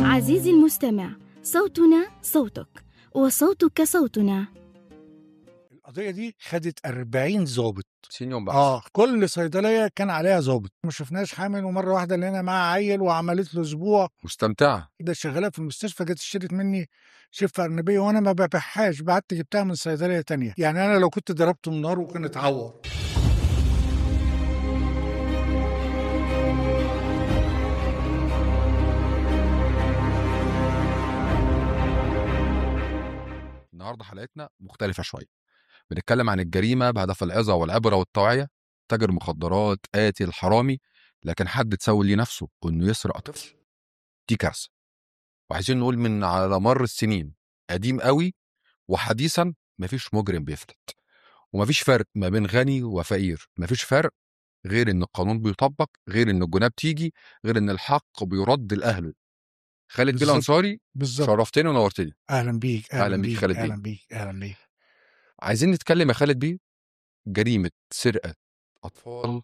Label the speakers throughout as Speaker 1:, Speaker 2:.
Speaker 1: عزيزي المستمع صوتنا صوتك وصوتك صوتنا
Speaker 2: القضيه دي خدت 40 ضابط
Speaker 3: 50 يوم بحث
Speaker 2: اه كل صيدليه كان عليها ضابط ما شفناش حامل ومره واحده لقينا معاها عيل وعملت له اسبوع
Speaker 3: مستمتعه
Speaker 2: ده شغاله في المستشفى جت اشترت مني شفه ارنبيه وانا ما ببيعهاش بعت جبتها من صيدليه تانية يعني انا لو كنت ضربته النار وكان اتعور
Speaker 3: النهارده حلقتنا مختلفه شويه بنتكلم عن الجريمه بهدف العظه والعبره والتوعيه تاجر مخدرات قاتل حرامي لكن حد تسول ليه نفسه انه يسرق طفل دي كارثه وعايزين نقول من على مر السنين قديم قوي وحديثا مفيش مجرم بيفلت ومفيش فرق ما بين غني وفقير مفيش فرق غير ان القانون بيطبق غير ان الجناب تيجي غير ان الحق بيرد لاهله خالد بيه
Speaker 2: بالظبط.
Speaker 3: الانصاري
Speaker 2: بالظبط
Speaker 3: شرفتني ونورتني
Speaker 2: اهلا بيك
Speaker 3: أهلا بيك خالد بيه.
Speaker 2: اهلا بيك اهلا بيك
Speaker 3: عايزين نتكلم يا خالد بيه جريمه سرقه اطفال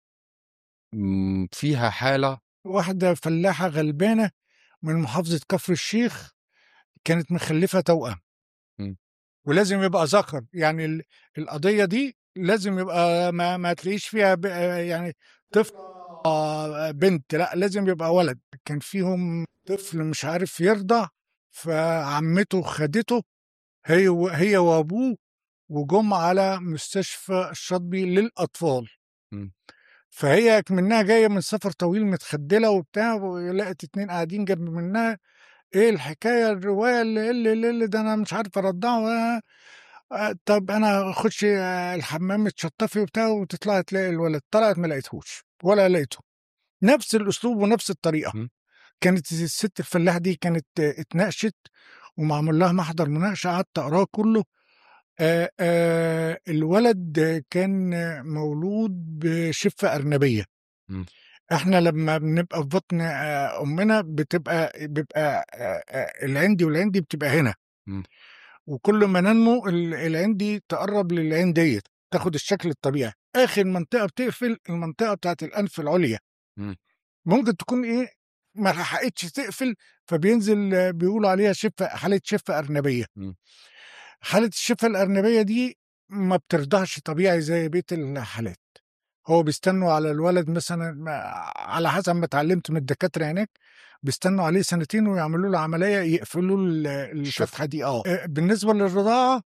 Speaker 3: مم، فيها حاله
Speaker 2: واحده فلاحه غلبانه من محافظه كفر الشيخ كانت مخلفه توأم
Speaker 3: مم.
Speaker 2: ولازم يبقى ذكر يعني ال- القضيه دي لازم يبقى ما, ما تلاقيش فيها ب... يعني طفل آه، بنت لا لازم يبقى ولد كان فيهم طفل مش عارف يرضع فعمته خدته هي و... هي وابوه وجم على مستشفى الشاطبي للاطفال
Speaker 3: مم.
Speaker 2: فهي منها جايه من سفر طويل متخدله وبتاع ولقت اتنين قاعدين جنب منها ايه الحكايه الروايه اللي اللي, اللي, اللي ده انا مش عارف ارضعه آه، آه، طب انا اخش آه، الحمام تشطفي وبتاع وتطلع تلاقي الولد طلعت ما لقيتهوش ولا لقيته نفس الاسلوب ونفس الطريقه
Speaker 3: م.
Speaker 2: كانت الست الفلاحه دي كانت آه، اتناقشت ومعمول لها محضر مناقشه قعدت اقراه كله آه آه الولد آه، كان آه، مولود بشفه ارنبيه
Speaker 3: م.
Speaker 2: احنا لما بنبقى في بطن آه، امنا بتبقى بيبقى آه، آه، العندي والعندي بتبقى هنا
Speaker 3: م.
Speaker 2: وكل ما ننمو ال- العندي تقرب للعين ديت تاخد الشكل الطبيعي اخر منطقه بتقفل المنطقه بتاعت الانف العليا
Speaker 3: م.
Speaker 2: ممكن تكون ايه ما لحقتش تقفل فبينزل آه، بيقولوا عليها شفه حاله شفه ارنبيه
Speaker 3: م.
Speaker 2: حاله الشفه الارنبيه دي ما بترضعش طبيعي زي بقيه الحالات هو بيستنوا على الولد مثلا ما- على حسب ما اتعلمت من الدكاتره هناك بيستنوا عليه سنتين ويعملوا له عمليه يقفلوا ال- الفتحه دي اه آه، بالنسبه للرضاعه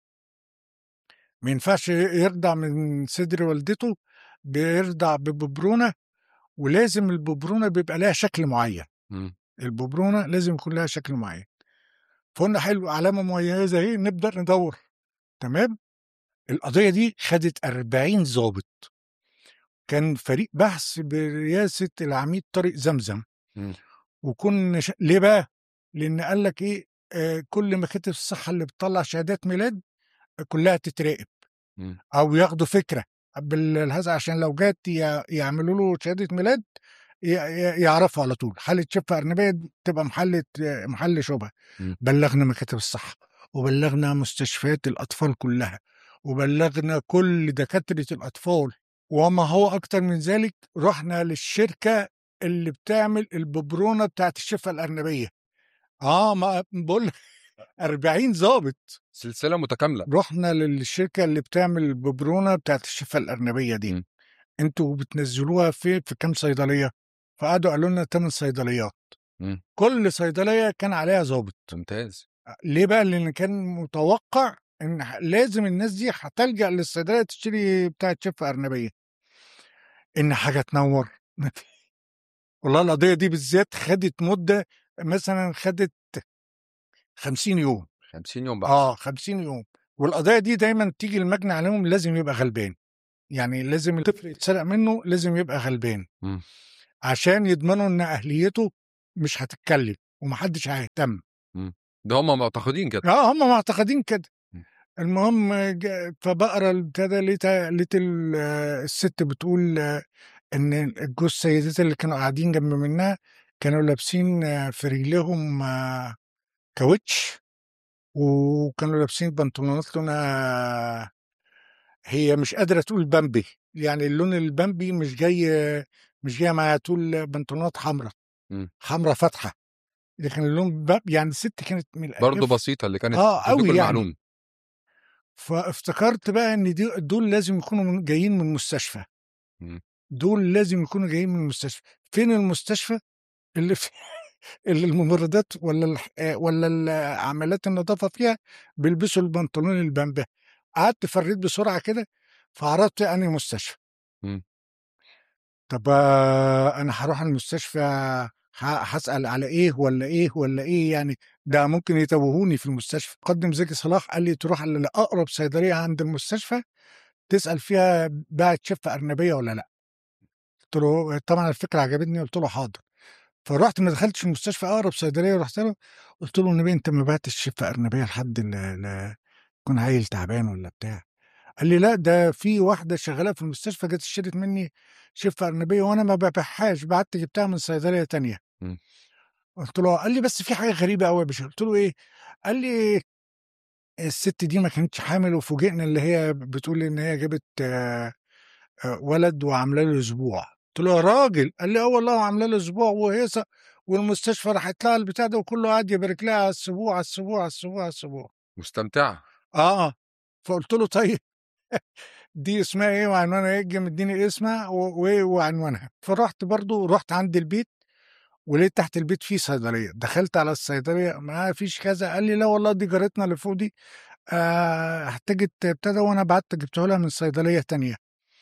Speaker 2: ما ينفعش يرضع من صدر والدته بيرضع بببرونه ولازم الببرونه بيبقى لها شكل معين
Speaker 3: مم.
Speaker 2: الببرونه لازم يكون لها شكل معين فقلنا حلو علامه مميزه اهي نبدا ندور تمام القضيه دي خدت 40 ضابط كان فريق بحث برئاسه العميد طارق زمزم
Speaker 3: مم.
Speaker 2: وكنا ش... ليه بقى؟ لان قال لك ايه آه كل مكاتب الصحه اللي بتطلع شهادات ميلاد آه، كلها تتراقب
Speaker 3: مم.
Speaker 2: او ياخدوا فكره بالهذا عشان لو جات ي- يعملوا له شهاده ميلاد ي- ي- يعرفوا على طول حاله شفه ارنبيه تبقى محل محل شبهه
Speaker 3: مم.
Speaker 2: بلغنا مكاتب الصحه وبلغنا مستشفيات الاطفال كلها وبلغنا كل دكاتره الاطفال وما هو اكتر من ذلك رحنا للشركه اللي بتعمل الببرونه بتاعت الشفه الارنبيه اه ما بقول لك 40 ضابط
Speaker 3: سلسله متكامله
Speaker 2: رحنا للشركه اللي بتعمل الببرونه بتاعت الشفه الارنبيه دي
Speaker 3: م.
Speaker 2: انتوا بتنزلوها في في كام صيدليه فقعدوا قالوا لنا 8 صيدليات
Speaker 3: م.
Speaker 2: كل صيدليه كان عليها ضابط
Speaker 3: ممتاز
Speaker 2: ليه بقى لان كان متوقع ان ح- لازم الناس دي هتلجا للصيدليه تشتري بتاعت شفه ارنبيه ان حاجه تنور والله القضيه دي بالذات خدت مده مثلا خدت 50 يوم
Speaker 3: 50 يوم بحث
Speaker 2: اه 50 يوم والقضايا دي دايما تيجي المجني عليهم لازم يبقى غلبان يعني لازم الطفل يتسرق منه لازم يبقى غلبان
Speaker 3: مم.
Speaker 2: عشان يضمنوا ان اهليته مش هتتكلم ومحدش هيهتم
Speaker 3: ده هم معتقدين كده
Speaker 2: اه هم معتقدين كده
Speaker 3: م.
Speaker 2: المهم جا- فبقرا البتاع لقيت لقيت ال- الست بتقول آه، ان الجوز سيدات اللي كانوا قاعدين جنب منها كانوا لابسين آه، في رجليهم آه، كاوتش وكانوا لابسين بنطلونات لونها هي مش قادره تقول بامبي يعني اللون البامبي مش جاي مش جايه معاها تقول بنطلونات حمراء
Speaker 3: مم.
Speaker 2: حمراء فاتحه لكن اللون ب... يعني الست كانت من
Speaker 3: برضه
Speaker 2: الألف
Speaker 3: بسيطه اللي كانت
Speaker 2: اه
Speaker 3: تديك
Speaker 2: قوي يعني
Speaker 3: المعلوم
Speaker 2: فافتكرت بقى ان دي دول لازم يكونوا من جايين من المستشفى
Speaker 3: مم.
Speaker 2: دول لازم يكونوا جايين من المستشفى فين المستشفى اللي في اللي الممرضات ولا الح- آه، ولا ال- عاملات النظافه فيها بيلبسوا البنطلون البامبا قعدت فريت بسرعه كده فعرفت اني مستشفى
Speaker 3: مم.
Speaker 2: طب آه، انا هروح المستشفى ه- هسال على ايه ولا ايه ولا ايه يعني ده ممكن يتوهوني في المستشفى قدم زكي صلاح قال لي تروح لاقرب صيدليه عند المستشفى تسال فيها باعت شفه ارنبيه ولا لا قلت له طبعا الفكره عجبتني قلت له حاضر فرحت ما دخلتش المستشفى اقرب صيدليه رحت له قلت له النبي انت ما بعتش شفه ارنبيه لحد ل- ل- يكون عيل تعبان ولا بتاع قال لي لا ده في واحده شغاله في المستشفى جت اشترت مني شفه ارنبيه وانا ما ببيعهاش بعت جبتها من صيدليه تانية
Speaker 3: مم.
Speaker 2: قلت له قال لي بس في حاجه غريبه قوي يا باشا قلت له ايه قال لي الست دي ما كانتش حامل وفوجئنا اللي هي بتقول ان هي جابت آه، آه، ولد وعامله له اسبوع قلت له يا راجل قال لي اه والله عامله له اسبوع وهيصه والمستشفى راحت لها البتاع ده وكله قاعد يبارك لها على الاسبوع على الاسبوع على الاسبوع على الاسبوع
Speaker 3: مستمتعه
Speaker 2: اه فقلت له طيب دي اسمها ايه وعنوانها ايه جه مديني اسمها و- وايه وعنوانها فرحت برضو رحت عند البيت ولقيت تحت البيت في صيدليه دخلت على الصيدليه ما فيش كذا قال لي لا والله دي جارتنا اللي فوق دي آه احتاجت ابتدى وانا بعت جبته لها من صيدليه تانية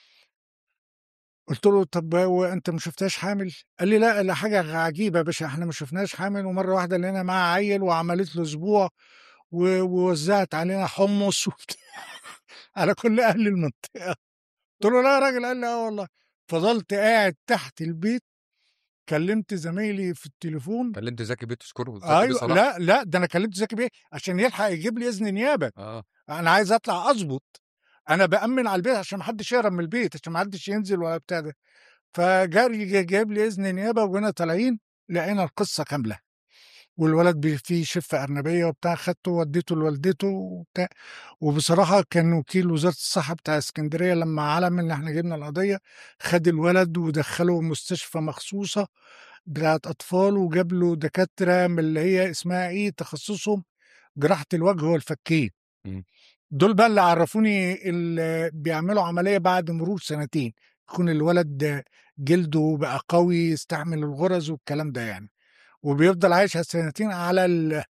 Speaker 2: قلت له طب وانت ما شفتهاش حامل؟ قال لي لا لا حاجه عجيبه يا باشا احنا ما شفناش حامل ومره واحده لقينا معاها عيل وعملت له اسبوع و- ووزعت علينا حمص وبتاع على كل اهل المنطقه قلت له لا يا راجل قال لي اه والله فضلت قاعد تحت البيت كلمت زمايلي في التليفون
Speaker 3: كلمت زكي بيه تشكره زكي بيه
Speaker 2: ايوه
Speaker 3: صلاح
Speaker 2: لا لا ده انا كلمت زكي بيه عشان يلحق يجيب لي اذن نيابه
Speaker 3: اه
Speaker 2: انا عايز اطلع اظبط انا بامن على البيت عشان ما حدش يهرب من البيت عشان ما حدش ينزل ولا بتاع ده فجاري جا- جايب لي اذن نيابه وجينا طالعين لقينا القصه كامله والولد بي- فيه شفه ارنبيه وبتاع خدته وديته لوالدته وبتاع وبصراحه كان وكيل وزاره الصحه بتاع اسكندريه لما علم ان احنا جبنا القضيه خد الولد ودخله مستشفى مخصوصه بتاعت اطفال وجاب له دكاتره من اللي هي اسمها ايه تخصصهم جراحه الوجه والفكين
Speaker 3: مم.
Speaker 2: دول بقى اللي عرفوني اللي بيعملوا عمليه بعد مرور سنتين يكون الولد جلده بقى قوي يستحمل الغرز والكلام ده يعني وبيفضل عايش على سنتين على ال...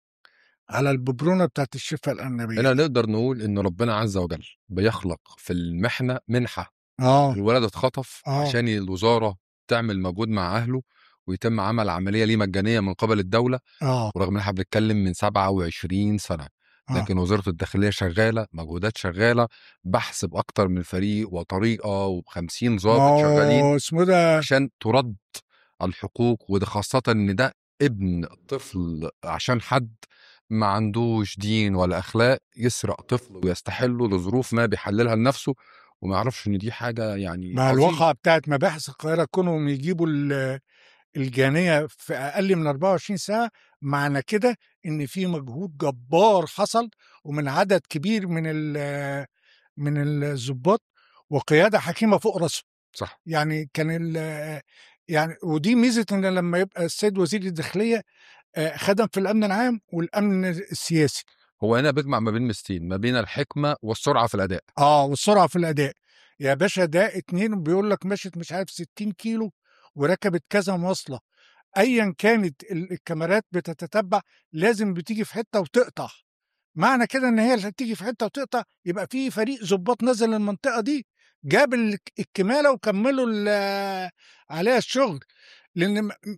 Speaker 2: على الببرونه بتاعت الشفه الارنبيه
Speaker 3: هنا نقدر نقول ان ربنا عز وجل بيخلق في المحنه منحه
Speaker 2: اه
Speaker 3: الولد اتخطف
Speaker 2: آه.
Speaker 3: عشان الوزاره تعمل مجهود مع اهله ويتم عمل عمليه ليه مجانيه من قبل الدوله
Speaker 2: اه
Speaker 3: ورغم ان احنا بنتكلم من 27 سنه
Speaker 2: آه.
Speaker 3: لكن وزاره الداخليه شغاله مجهودات شغاله بحث باكتر من فريق وطريقه و50 ضابط شغالين
Speaker 2: ما اسمه ده
Speaker 3: عشان ترد الحقوق وده خاصة إن ده ابن طفل عشان حد ما عندوش دين ولا أخلاق يسرق طفل ويستحله لظروف ما بيحللها لنفسه وما يعرفش إن دي حاجة يعني
Speaker 2: مع
Speaker 3: عظيمة.
Speaker 2: الواقعة بتاعت مباحث القاهرة كونهم يجيبوا ال- الجانية في أقل من 24 ساعة معنى كده إن في مجهود جبار حصل ومن عدد كبير من ال- من الضباط وقيادة حكيمة فوق راسهم
Speaker 3: صح
Speaker 2: يعني كان ال- يعني ودي ميزة إن لما يبقى السيد وزير الداخلية آه، خدم في الأمن العام والأمن السياسي
Speaker 3: هو هنا بيجمع ما بين ميزتين ما بين الحكمة والسرعة في الأداء
Speaker 2: اه والسرعه في الاداء يا باشا ده اتنين بيقول لك مشت مش عارف 60 كيلو وركبت كذا مواصله ايا كانت ال- الكاميرات بتتتبع لازم بتيجي في حته وتقطع معنى كده ان هي اللي هتيجي في حته وتقطع يبقى في فريق ظباط نزل المنطقه دي جاب ال- الكماله وكملوا ال- عليها الشغل لان م- م-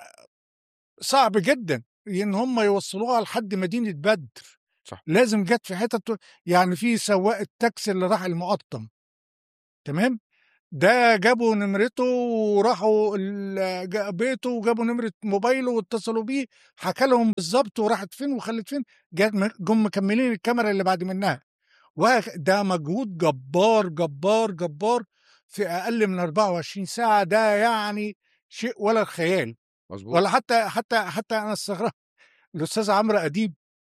Speaker 2: صعب جدا ان هم يوصلوها لحد مدينه بدر
Speaker 3: صح.
Speaker 2: لازم جت في حتت يعني في سواق التاكسي اللي راح المقطم تمام ده جابوا نمرته وراحوا ال- جا- بيته وجابوا نمرة موبايله واتصلوا بيه حكى لهم بالظبط وراحت فين وخلت فين جات م- جم مكملين الكاميرا اللي بعد منها وده مجهود جبار جبار جبار في اقل من 24 ساعة ده يعني شيء ولا الخيال
Speaker 3: مظبوط
Speaker 2: ولا حتى حتى حتى انا استغربت الاستاذ عمرو اديب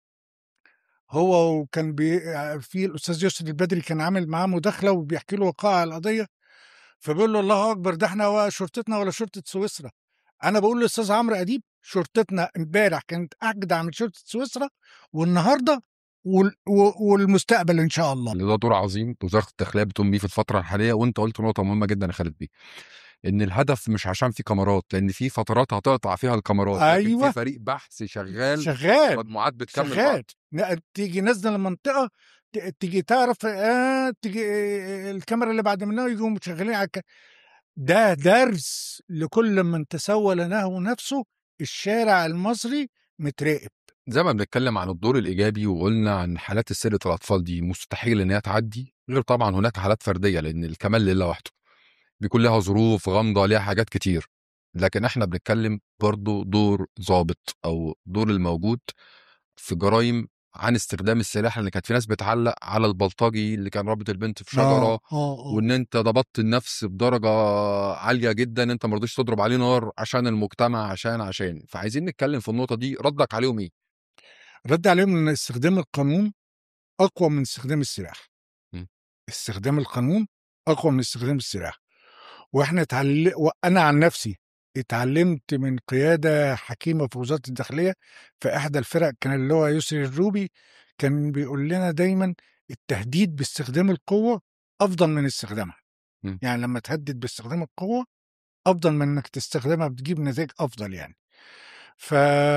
Speaker 2: هو وكان بي في الاستاذ يسر البدري كان عامل معاه مداخله وبيحكي له وقائع القضيه فبيقول له الله اكبر ده احنا ولا شرطتنا ولا شرطه سويسرا انا بقول للاستاذ عمرو اديب شرطتنا امبارح كانت اجدع من شرطه سويسرا والنهارده وال- و- والمستقبل ان شاء الله
Speaker 3: اللي ده دور عظيم وزاره الداخليه بتقوم بيه في الفتره الحاليه وانت قلت نقطه مهمه جدا يا خالد بيه ان الهدف مش عشان في كاميرات لان في فترات هتقطع فيها الكاميرات لكن
Speaker 2: أيوة.
Speaker 3: في فريق بحث شغال
Speaker 2: شغال
Speaker 3: مجموعات بتكمل
Speaker 2: شغال
Speaker 3: بعض
Speaker 2: ن- تيجي نازله المنطقه ت- تيجي تعرف آه تيجي آه، الكاميرا اللي بعد منها يقوموا شغالين على الك- ده درس لكل من تسول له نفسه الشارع المصري متراقب
Speaker 3: زي ما بنتكلم عن الدور الايجابي وقلنا عن حالات سرقه الاطفال دي مستحيل ان هي تعدي غير طبعا هناك حالات فرديه لان الكمال لله وحده بيكون لها ظروف غامضه ليها حاجات كتير لكن احنا بنتكلم برضو دور ضابط او دور الموجود في جرائم عن استخدام السلاح لان كانت في ناس بتعلق على البلطجي اللي كان رابط البنت في شجره
Speaker 2: آه، آه، آه.
Speaker 3: وان انت ضبطت النفس بدرجه عاليه جدا انت ما رضيتش تضرب عليه نار عشان المجتمع عشان عشان فعايزين نتكلم في النقطه دي ردك عليهم ايه
Speaker 2: رد عليهم ان استخدام القانون اقوى من استخدام السلاح
Speaker 3: م.
Speaker 2: استخدام القانون اقوى من استخدام السلاح واحنا اتعل... وانا عن نفسي اتعلمت من قياده حكيمه في وزاره الداخليه في احدى الفرق كان اللي هو يسري الروبي كان بيقول لنا دايما التهديد باستخدام القوه افضل من استخدامها
Speaker 3: م.
Speaker 2: يعني لما تهدد باستخدام القوه افضل من انك تستخدمها بتجيب نتائج افضل يعني ف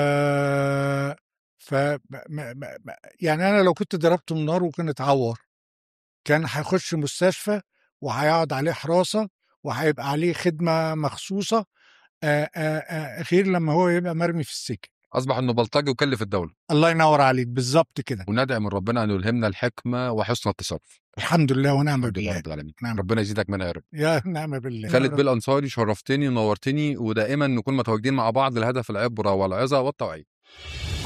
Speaker 2: ف ما... ما... ما... يعني انا لو كنت ضربته النار وكان اتعور كان هيخش مستشفى وهيقعد عليه حراسه وهيبقى عليه خدمه مخصوصه آآ آآ غير لما هو يبقى مرمي في السجن
Speaker 3: اصبح انه بلطجي وكلف الدوله
Speaker 2: الله ينور عليك بالظبط كده
Speaker 3: وندعي من ربنا ان يلهمنا الحكمه وحسن التصرف
Speaker 2: الحمد لله ونعم
Speaker 3: الحمد لله
Speaker 2: بالله
Speaker 3: رب العالمين
Speaker 2: نعم.
Speaker 3: ربنا يزيدك منها يا رب
Speaker 2: يا نعم بالله
Speaker 3: خالد بيل انصاري شرفتني ونورتني ودائما نكون متواجدين مع بعض لهدف العبره والعظه والتوعيه